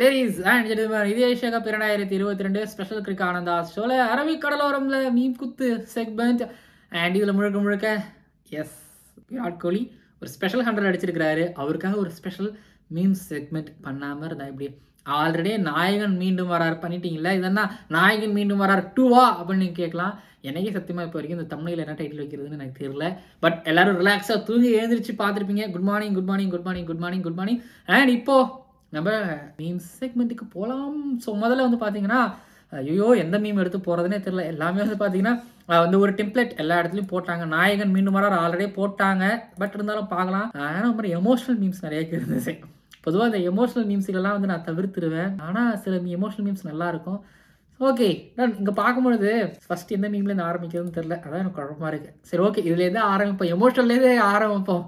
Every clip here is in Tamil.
லேடிஸ் அண்ட் ஜென்டில்மேன் இது ஏஷியா கப் இரண்டாயிரத்தி இருபத்தி ரெண்டு ஸ்பெஷல் கிரிக் ஆனந்தா ஷோல அரபிக் கடலோரம்ல மீன் குத்து செக்மெண்ட் அண்ட் இதில் முழுக்க முழுக்க எஸ் விராட் கோலி ஒரு ஸ்பெஷல் ஹண்ட்ரட் அடிச்சிருக்கிறாரு அவருக்காக ஒரு ஸ்பெஷல் மீம் செக்மெண்ட் பண்ணாமல் இருந்தா இப்படி ஆல்ரெடி நாயகன் மீண்டும் வரார் பண்ணிட்டீங்களா இதென்னா நாயகன் மீண்டும் வரார் டூவா அப்படின்னு நீங்க கேட்கலாம் எனக்கே சத்தியமாக இப்போ வரைக்கும் இந்த தமிழில் என்ன டைட்டில் வைக்கிறதுன்னு எனக்கு தெரியல பட் எல்லாரும் ரிலாக்ஸாக தூங்கி எழுந்திரிச்சு பார்த்துருப்பீங்க good morning good morning good morning good morning good morning and இப்போ நம்ம மீம் செக்மெண்ட்டுக்கு போகலாம் ஸோ முதல்ல வந்து பார்த்தீங்கன்னா ஐயோ எந்த மீம் எடுத்து போகிறதுனே தெரியல எல்லாமே வந்து பார்த்தீங்கன்னா அஹ் வந்து ஒரு டெம்ப்ளேட் எல்லா இடத்துலையும் போட்டாங்க நாயகன் மீண்டும் வரார் ஆல்ரெடி போட்டாங்க பட் இருந்தாலும் பார்க்கலாம் ஆனால் மாதிரி எமோஷனல் மீம்ஸ் நிறைய இருந்துச்சு பொதுவாக இந்த எமோஷனல் மீம்ஸுக்கெல்லாம் வந்து நான் தவிர்த்துருவேன் ஆனால் சில எமோஷனல் மீம்ஸ் நல்லா இருக்கும் ஓகே நான் இங்கே பார்க்கும்பொழுது ஃபர்ஸ்ட் எந்த மீம்லேருந்து ஆரம்பிக்கிறதுன்னு தெரில அதான் எனக்கு குழப்பமா இருக்கு சரி ஓகே இதுலேருந்து ஆரம்பிப்போம் எமோஷனல்லேருந்தே ஆரம்பிப்போம்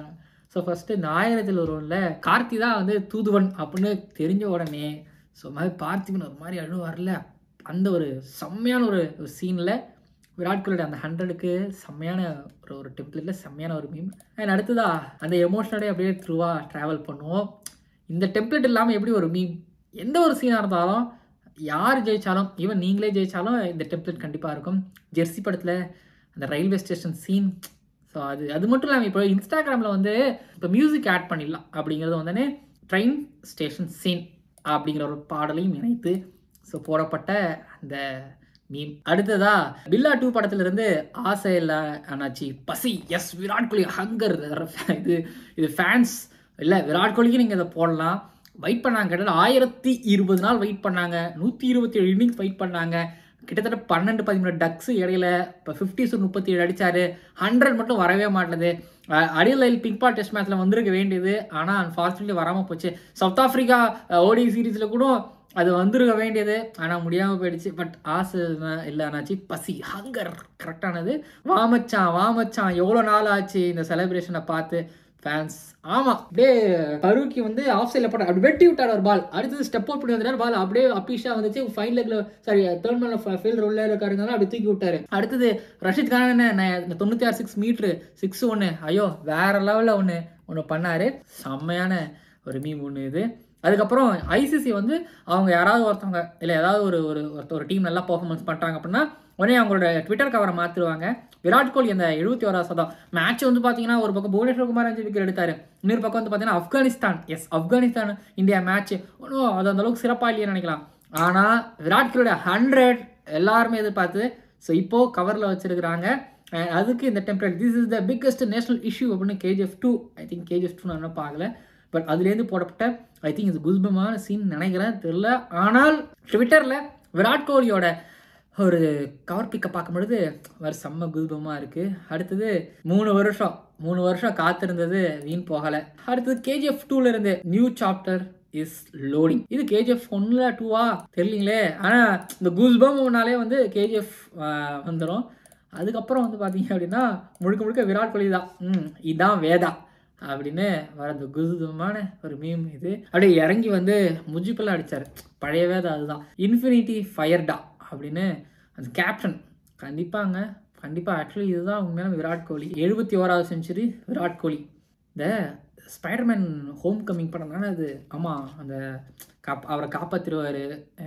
ஸோ ஃபஸ்ட்டு இந்த ஆயிரத்தில் ஒருவனில் கார்த்தி தான் வந்து தூதுவன் அப்படின்னு தெரிஞ்ச உடனே ஸோ மாதிரி பார்த்திபன் ஒரு மாதிரி அழு வரல அந்த ஒரு செம்மையான ஒரு சீனில் விராட் கோலியோட அந்த ஹண்ட்ரடுக்கு செம்மையான ஒரு ஒரு டெம்ப்ளேட்டில் செம்மையான ஒரு மீம் அண்ட் அடுத்ததா அந்த எமோஷனலே அப்படியே த்ரூவாக ட்ராவல் பண்ணுவோம் இந்த டெம்ப்ளேட் இல்லாமல் எப்படி ஒரு மீம் எந்த ஒரு சீனாக இருந்தாலும் யார் ஜெயிச்சாலும் ஈவன் நீங்களே ஜெயிச்சாலும் இந்த டெம்ப்ளேட் கண்டிப்பாக இருக்கும் ஜெர்சி படத்தில் அந்த ரயில்வே ஸ்டேஷன் சீன் ஸோ அது அது மட்டும் இல்லாமல் இப்போ இன்ஸ்டாகிராமில் வந்து இப்போ மியூசிக் ஆட் பண்ணிடலாம் அப்படிங்கிறது வந்து ட்ரெயின் ஸ்டேஷன் சீன் அப்படிங்கிற ஒரு பாடலையும் இணைத்து ஸோ போடப்பட்ட அந்த மீம் அடுத்ததா பில்லா டூ படத்துல இருந்து ஆசை இல்லை அண்ணாச்சி பசி எஸ் விராட் கோலி ஹங்கர் இது இது ஃபேன்ஸ் இல்லை விராட் கோலிக்கு நீங்கள் இதை போடலாம் வெயிட் பண்ணாங்க கிட்டத்தட்ட ஆயிரத்தி இருபது நாள் வெயிட் பண்ணாங்க நூற்றி இருபத்தி ஏழு இன்னிங்ஸ் வெயிட் பண்ணாங்க கிட்டத்தட்ட பன்னெண்டு பதிமூணு டக்ஸ் இடையில இப்போ ஃபிஃப்டி டு முப்பத்தி ஏழு அடிச்சாரு ஹண்ட்ரட் மட்டும் வரவே மாட்டேது அடியில் பிங்பா டெஸ்ட் மேட்ச்ல வந்திருக்க வேண்டியது ஆனால் அன்ஃபார்ச்சுனேட்லி வராமல் போச்சு சவுத் ஆஃப்ரிக்கா ஓடி சீரீஸில் கூட அது வந்துருக்க வேண்டியது ஆனால் முடியாமல் போயிடுச்சு பட் ஆசை இல்லை ஆனாச்சு பசி ஹங்கர் கரெக்டானது வாமச்சான் வாமச்சான் எவ்வளோ நாள் ஆச்சு இந்த செலிப்ரேஷனை பார்த்து ஃபேன்ஸ் ஆமாம் அப்படியே பருக்கி வந்து ஆஃப் சைடில் போட்டார் அப்படி வெட்டி விட்டார் ஒரு பால் அடுத்தது ஸ்டெப் அவுட் பண்ணி வந்தார் பால் அப்படியே அப்பீஷா வந்துச்சு ஃபைன் லெக்ல சாரி தேர்ட் மேல ஃபீல்ட் உள்ள இருக்காருங்க அப்படி தூக்கி விட்டாரு அடுத்தது ரஷித் கான் என்ன நான் இந்த தொண்ணூற்றி ஆறு சிக்ஸ் மீட்ரு சிக்ஸ் ஒன்று ஐயோ வேற லெவலில் ஒன்று ஒன்று பண்ணார் செம்மையான ஒரு மீம் ஒன்று இது அதுக்கப்புறம் ஐசிசி வந்து அவங்க யாராவது ஒருத்தவங்க இல்லை ஏதாவது ஒரு ஒரு ஒருத்த- ஒரு டீம் நல்லா பர்ஃபார்மன்ஸ் பண்ணுறாங்க அப்படின்னா உடனே அவங்களோட ட்விட்டர் கவரை மாற்றிடுவாங்க விராட் கோலி அந்த எழுபத்தி ஓராவது சதம் மேட்ச் வந்து பார்த்தீங்கன்னா ஒரு பக்கம் புவனேஸ்வர் குமார் அஞ்சு விக்கெட் எடுத்தார் இன்னொரு பக்கம் வந்து பார்த்தீங்கன்னா Afghanistan yes Afghanistan India match ஒன்றும் அது அந்த அளவுக்கு சிறப்பாக இல்லையே நினைக்கலாம் ஆனால் விராட் கோலியோட ஹண்ட்ரட் எல்லாருமே எதிர்பார்த்து ஸோ இப்போது கவரில் வச்சிருக்கிறாங்க அஹ் அதுக்கு இந்த template this is the biggest national issue அப்படின்னு KGF two I think KGF two நான் இன்னும் பார்க்கல பட் அதுலேருந்து போடப்பட்ட ஐ திங்க் இது குஸ்பமான சீன் நினைக்கிறேன் தெரில ஆனால் ட்விட்டரில் விராட் கோலியோட ஒரு கவர் பிக்கை பார்க்கும்பொழுது வேறு செம்ம குஸ்பமாக இருக்குது அடுத்தது மூணு வருஷம் மூணு வருஷம் காத்திருந்தது வீண் போகலை அடுத்தது கேஜிஎஃப் இருந்து நியூ சாப்டர் இஸ் லோடிங் இது கேஜிஎஃப் ஒன்ல டூவா தெரியலீங்களே ஆனால் இந்த கூஸ்பம்னாலே வந்து கேஜிஎஃப் வந்துடும் அதுக்கப்புறம் வந்து பார்த்தீங்க அப்படின்னா முழுக்க முழுக்க விராட் கோலி தான் ம் இதான் வேதா அப்படின்னு வர அந்த குசுதமான ஒரு மீம் இது அப்படியே இறங்கி வந்து முஜிப்பெல்லாம் அடிச்சார் பழைய வேதா அதுதான் இன்ஃபினிட்டி ஃபயர்டா அப்படின்னு அந்த கேப்டன் கண்டிப்பாங்க கண்டிப்பாக ஆக்சுவலி இதுதான் உண்மையான விராட் கோலி எழுபத்தி ஓராவது செஞ்சுரி விராட் கோலி இந்த ஸ்பைடர்மேன் ஹோம் கம்மிங் படம் தானே அது ஆமாம் அந்த காப் அவரை காப்பாற்றிடுவார்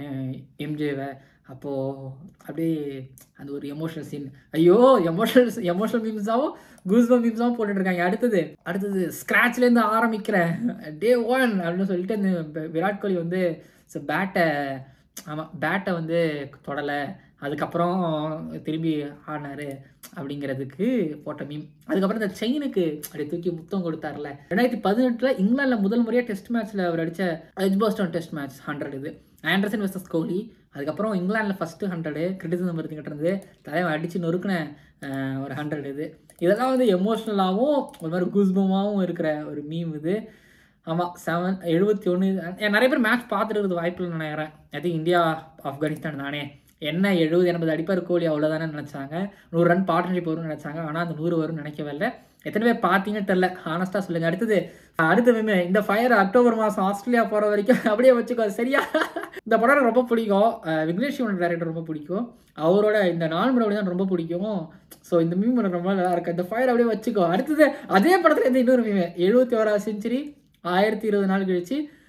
எம்ஜேவை அப்போது அப்படியே அந்த ஒரு எமோஷனல் சீன் ஐயோ எமோஷனல் எமோஷனல் மீம்ஸாகவும் கூஸ்பம் மீம்ஸாகவும் போட்டுட்டு இருக்காங்க அடுத்தது அடுத்தது ஸ்க்ராட்ச்லேருந்து ஆரம்பிக்கிறேன் டே ஒன் அப்படின்னு சொல்லிட்டு இந்த வி- விராட் கோலி வந்து பேட்டை ஆமாம் பேட்டை வந்து தொடலை அதுக்கப்புறம் திரும்பி ஆடினாரு அப்படிங்கிறதுக்கு போட்ட மீம் அதுக்கப்புறம் இந்த செயினுக்கு அப்படி தூக்கி முத்தம் கொடுத்தாருல ரெண்டாயிரத்தி பதினெட்டில் இங்கிலாந்தில் முதல் முறையாக டெஸ்ட் மேட்ச்சில் அவர் அடித்த எஜ்பாஸ்டன் டெஸ்ட் மேட்ச் ஹண்ட்ரட் இது ஆண்டர்சன் வெர்சஸ் கோலி அதுக்கப்புறம் இங்கிலாந்தில் ஃபஸ்ட்டு ஹண்ட்ரடு கிரிட்டிசம் இருந்துகிட்டு இருந்து தலைவன் அடித்து நொறுக்கின அஹ், ஒரு ஹண்ட்ரட் இது இதெல்லாம் வந்து எமோஷ்னலாகவும் ஒரு மாதிரி குஸ்பமாகவும் இருக்கிற ஒரு மீம் இது ஆமாம் செவன் எழுபத்தி ஒன்று நிறைய பேர் மேட்ச் பார்த்துட்டு வாய்ப்பு இல்லைன்னு நினைக்கிறேன் ஐ திங்க் இந்தியா ஆப்கானிஸ்தான் தானே என்ன எழுபது எண்பது அடிப்பார் கோலி அவ்வளோதானே நினச்சாங்க நூறு ரன் பார்ட்னர்ஷிப் வரும்னு நினச்சாங்க ஆனால் அந்த நூறு வரும்னு நினைக்கவே இல்லை எத்தனை பேர் பார்த்தீங்கன்னு தெரில ஹானஸ்ட்டாக சொல்லுங்கள் அடுத்தது அடுத்த மேம் இந்த ஃபயர் அக்டோபர் மாதம் ஆஸ்திரேலியா போகிற வரைக்கும் அப்படியே வச்சுக்கோ சரியா இந்த படம் எனக்கு ரொம்ப பிடிக்கும் அஹ் விக்னேஷ் சிவன் டேரக்டர் ரொம்ப பிடிக்கும் அவரோட இந்த நாலு முறை தான் ரொம்ப பிடிக்கும் ஸோ இந்த மீம் எனக்கு ரொம்ப நல்லா இருக்கு இந்த ஃபயர் அப்படியே வச்சுக்கோ அடுத்தது அதே படத்துல இருந்து இன்னொரு மீம் எழுபத்தி ஓராவது செஞ்சுரி ஆயிரத்தி இருபது நாள் கழிச்சு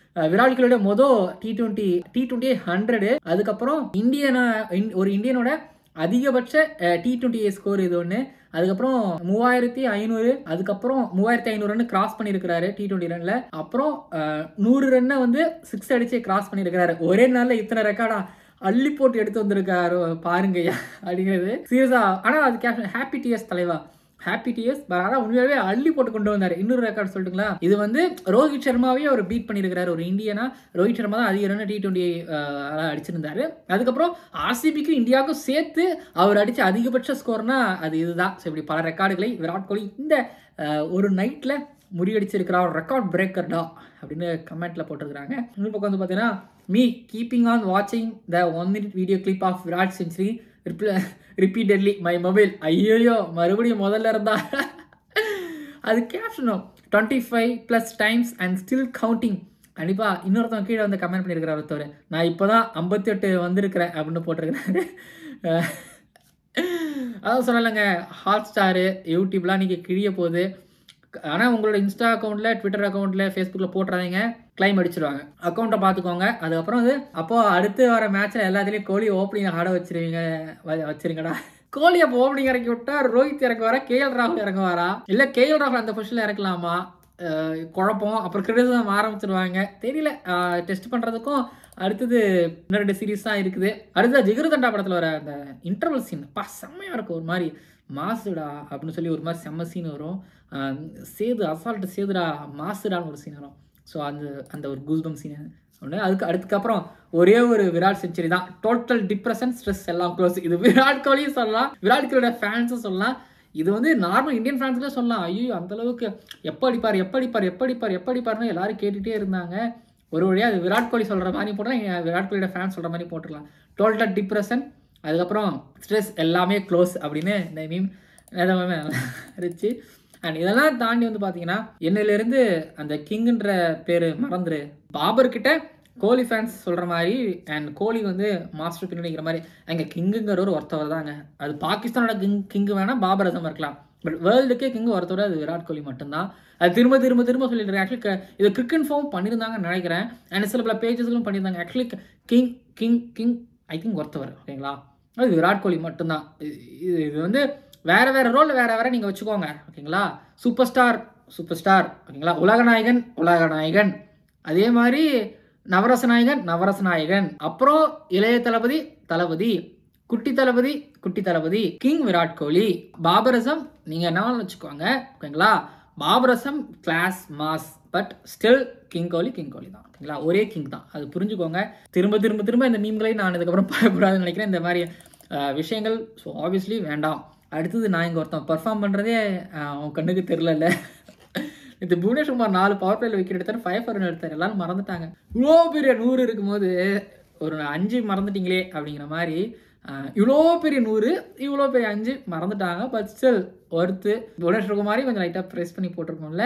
அஹ் விராட் கோலியோட மொதல் T twenty T twenty hundred அதுக்கப்புறம் இந்தியனா இன்- ஒரு இந்தியனோட அதிகபட்ச டி டுவெண்ட்டி ஸ்கோர் இது ஒன்று அதுக்கப்புறம் மூவாயிரத்தி ஐநூறு அதுக்கப்புறம் மூவாயிரத்தி ஐநூறு ரன் கிராஸ் பண்ணியிருக்கிறாரு டி டுவெண்ட்டி ரன்ல அப்புறம் அஹ், நூறு ரன்னை வந்து சிக்ஸ் அடிச்சு கிராஸ் பண்ணியிருக்கிறாரு ஒரே நாள்ல இத்தனை ரெக்கார்டா அள்ளி போட்டு எடுத்து வந்திருக்காரு பாருங்கய்யா அப்படிங்கிறது சீரியஸா ஆனால் அது கேப்டன் ஹாப்பி டிஎஸ் தலைவா ஹாப்பி டிஎஸ் ஆனால் உண்மையாகவே அள்ளி போட்டு கொண்டு வந்தார் இன்னொரு ரெக்கார்ட் சொல்லட்டுங்களா இது வந்து ரோஹித் சர்மாவே அவர் பீட் பண்ணியிருக்கிறாரு ஒரு இந்தியனா ரோஹித் சர்மா தான் அதிக ரன் டி டுவெண்ட்டி அடிச்சிருந்தாரு அதுக்கப்புறம் ஆர்சிபிக்கும் இந்தியாவுக்கும் சேர்த்து அவர் அடிச்ச அதிகபட்ச ஸ்கோர்னா அது இதுதான் ஸோ இப்படி பல ரெக்கார்டுகளை விராட் கோலி இந்த அஹ், ஒரு நைட்டில் முறியடிச்சிருக்கிறார் ரெக்கார்ட் பிரேக்கர்டா அப்படின்னு கமெண்ட்ல போட்டிருக்கிறாங்க இன்னொரு பக்கம் வந்து பார்த்தீங்கன்னா மீ கீப்பிங் ஆன் வாட்சிங் the one minute video clip of Virat century repeatedly my mobile ஐயோ மறுபடியும் முதல்ல இருந்தா அது கேப்ஷனும் twenty five plus times and still counting கண்டிப்பாக இன்னொருத்தவங்க கீழே வந்து கமெண்ட் பண்ணியிருக்கிறார் ஒருத்தவர் நான் இப்போ தான் ஐம்பத்தி எட்டு வந்திருக்கிறேன் அப்படின்னு போட்டிருக்கிறாரு அஹ் அதான் சொல்லலைங்க ஹாட் ஸ்டாரு யூடியூப்லாம் நீங்கள் கிழிய போகுது ஆனால் உங்களோட இன்ஸ்டா அக்கௌண்ட்டில் ட்விட்டர் அக்கௌண்ட்டில் ஃபேஸ்புக்கில் போட்டுறாதீங்க கிளைம் அடிச்சிருவாங்க அக்கௌண்ட்டை பார்த்துக்கோங்க அதுக்கப்புறம் வந்து அப்போது அடுத்து வர மேட்ச்சில் எல்லாத்துலேயும் கோலி ஓப்பனிங் ஆட வச்சிருவீங்க வ- வச்சிருங்கடா கோலி அப்போ ஓப்பனிங் இறக்கி விட்டா ரோஹித் இறங்க வரா கேஎல் ராகுல் இறங்க வரா இல்லை கேஎல் ராகுல் அந்த பொசிஷனில் இறக்கலாமா அஹ் குழப்பம் அப்புறம் கிரிட்டிசம் ஆரம்பிச்சிருவாங்க தெரியல டெஸ்ட் பண்ணுறதுக்கும் அடுத்தது இன்னும் ரெண்டு சீரீஸ் தான் இருக்குது அடுத்தது ஜிகருதண்டா படத்தில் வர அந்த இன்டர்வல் சீன் பா செம்மையாக இருக்கும் ஒரு மாதிரி மாசுடா அப்படின்னு சொல்லி ஒரு மாதிரி செம்ம சீன் வரும் ஆஹ் சேது அசால்ட்டு சேதுடா மாசுடான்னு ஒரு சீன் வரும் ஸோ அந்த அந்த ஒரு கூஸ்பம் சீன் ஒன்று அதுக்கு அதுக்கப்புறம் ஒரே ஒரு விராட் செஞ்சுரி தான் டோட்டல் டிப்ரெஷன் ஸ்ட்ரெஸ் எல்லாம் க்ளோஸ் இது விராட் கோலியும் சொல்லலாம் விராட் கோலியோட ஃபேன்ஸும் சொல்லலாம் இது வந்து நார்மல் இந்தியன் ஃபேன்ஸ்லேயே சொல்லலாம் ஐயோ அந்த அளவுக்கு எப்போ அடிப்பார் எப்போ அடிப்பார் எப்போ அடிப்பார் எப்போ அடிப்பார்னு எல்லாரும் கேட்டுகிட்டே இருந்தாங்க ஒரு வழியாக அது விராட் கோலி சொல்கிற மாதிரி போட்டால் விராட் கோலியோட ஃபேன் சொல்கிற மாதிரி போட்டுடலாம் டோட்டல் டிப்ரெஷன் அதுக்கப்புறம் ஸ்ட்ரெஸ் எல்லாமே க்ளோஸ் அப்படின்னு இந்த மீம் நிஜமாவே இருந்துச்சு அண்ட் இதெல்லாம் தாண்டி வந்து பார்த்தீங்கன்னா என்னிலேருந்து அந்த கிங்குன்ற பேர் மறந்துரு பாபர் கிட்ட கோலி ஃபேன்ஸ் சொல்கிற மாதிரி அண்ட் கோலி வந்து மாஸ்டர் பின்னாடிங்கிற மாதிரி அங்கே கிங்குங்கிற ஒரு ஒருத்தவர் தாங்க அது பாகிஸ்தானோட கிங் கிங்கு வேணால் பாபர் அசம் இருக்கலாம் பட் வேர்ல்டுக்கே கிங் ஒருத்தவர் அது விராட் கோலி மட்டும்தான் அது திரும்ப திரும்ப திரும்ப சொல்லிட்டு இருக்கேன் ஆக்சுவலி இது கிரிக்கெட் ஃபார்ம் பண்ணியிருந்தாங்கன்னு நினைக்கிறேன் அண்ட் சில பல பேஜஸ்களும் பண்ணியிருந்தாங்க actually king king king I think ஒருத்தவர் ஓகேங்களா அது விராட் கோலி மட்டும்தான் இது- இது இது வந்து வேற வேற ரோல் வேற வேற நீங்கள் வச்சுக்கோங்க ஓகேங்களா சூப்பர் ஸ்டார் சூப்பர் ஸ்டார் ஓகேங்களா உலகநாயகன் உலகநாயகன் அதே மாதிரி நவரச நாயகன் நவரச நாயகன் அப்புறம் இளைய தளபதி தளபதி குட்டி தளபதி குட்டி தளபதி கிங் விராட் கோலி பாபரசம் நீங்க என்ன வேணாலும் வச்சுக்கோங்க ஓகேங்களா பாபரசம் class mass but still king Kohli king Kohli தான் ஓகேங்களா ஒரே கிங் தான் அது புரிஞ்சுக்கோங்க திரும்ப திரும்ப திரும்ப இந்த மீம்களை நான் இதுக்கப்புறம் பார்க்கக்கூடாதுன்னு நினைக்கிறேன் இந்த மாதிரி அஹ், விஷயங்கள் ஸோ ஆப்வியஸ்லி வேண்டாம் அடுத்தது நான் இங்கே ஒருத்தன் பெர்ஃபார்ம் பண்ணுறதே அவன் கண்ணுக்கு தெரிலல்ல இது புவனேஸ்குமார் நாலு பவர் பிளேல விக்கெட் எடுத்தார் ஃபைவ் ஃபோர் எடுத்தார் எல்லாரும் மறந்துட்டாங்க இவ்வளோ பெரிய நூறு இருக்கும்போது ஒரு அஞ்சு மறந்துட்டீங்களே அப்படிங்கிற மாதிரி ஆஹ், இவ்வளோ பெரிய நூறு இவ்வளோ பெரிய அஞ்சு மறந்துட்டாங்க பட் ஸ்டில் ஒருத்து புவனேஸ்வரகுமாரி கொஞ்சம் லைட்டாக ப்ரெஸ் பண்ணி போட்டிருக்கோம்ல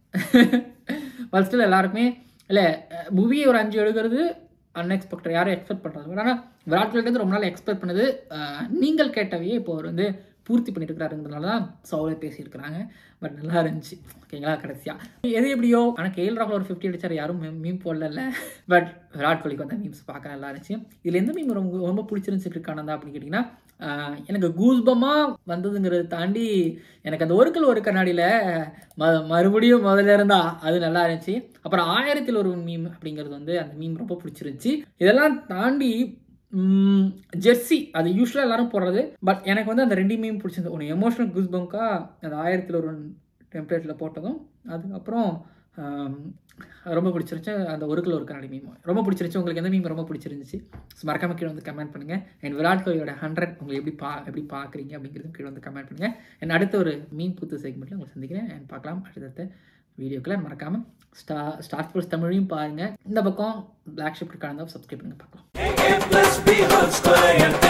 பட் ஸ்டில் எல்லாருக்குமே இல்லை புவி ஒரு அஞ்சு எடுக்கிறது அன்எக்ஸ்பெக்டட் யாரும் எக்ஸ்பெக்ட் பண்ணுறது ஆனால் விராட் கோலிட்டு ரொம்ப நாள் எக்ஸ்பெக்ட் பண்ணது ஆஹ், நீங்கள் கேட்டவையே இப்போ அவர் வந்து பூர்த்தி பண்ணிட்டு இருக்கிறாருங்கிறதுனால தான் சவுலே பேசியிருக்கிறாங்க பட் நல்லா இருந்துச்சு ஓகேங்களா கடைசியா எது எப்படியோ ஆனால் கேஎல் ராகுல் ஒரு ஃபிஃப்டி அடிச்சார் யாரும் மீம் போடல பட் விராட் கோலிக்கு வந்த மீம்ஸ் பார்க்க நல்லா இருந்துச்சு இதில் எந்த மீம் ரொம்ப ரொம்ப பிடிச்சிருந்துச்சு கிரிக்கானதா அப்படின்னு கேட்டிங்கன்னா ஆஹ், எனக்கு கூஸ்பமாக வந்ததுங்கிறத தாண்டி எனக்கு அந்த ஒருக்கல் ஒரு கண்ணாடியில் ம மறுபடியும் முதல்ல இருந்தா அது நல்லா இருந்துச்சு அப்புறம் ஆயிரத்தில் ஒரு மீம் அப்படிங்கிறது வந்து அந்த மீம் ரொம்ப பிடிச்சிருந்துச்சு இதெல்லாம் தாண்டி ஜெர்சி அது யூஸ்வலாக எல்லாரும் போடுறது பட் எனக்கு வந்து அந்த ரெண்டு மீம் பிடிச்சிருந்தது ஒன்று எமோஷனல் குஸ் பங்கா அந்த ஆயிரத்தில் ஒரு டெம்ப்ளேட்டில் போட்டதும் அதுக்கப்புறம் ஆம், ரொம்ப பிடிச்சிருந்துச்சு அந்த ஒரு கிலோ ஒரு கண்ணாடி மீம் ரொம்ப பிடிச்சிருந்துச்சு உங்களுக்கு எந்த மீம் ரொம்ப பிடிச்சிருந்துச்சு ஸோ மறக்காம கீழே வந்து கமெண்ட் பண்ணுங்கள் அண்ட் விராட் கோலியோட ஹண்ட்ரட் உங்களுக்கு எப்படி பா எப்படி பார்க்குறீங்க அப்படிங்கிறது கீழே வந்து கமெண்ட் பண்ணுங்கள் அண்ட் அடுத்த ஒரு மீன் புத்து செக்மெண்ட்டில் உங்களை சந்திக்கிறேன் அண்ட் பார்க்கலாம் அடுத்தடுத்த வீடியோக்களை மறக்காமல் ஸ்டா ஸ்டார் ஸ்போர்ட்ஸ் தமிழையும் பாருங்கள் இந்த பக்கம் பிளாக் ஷிப்ட் கலந்தால் சப்ஸ்கிரைப் பண்ணுங்க பார்க்கலாம் A plus B whole square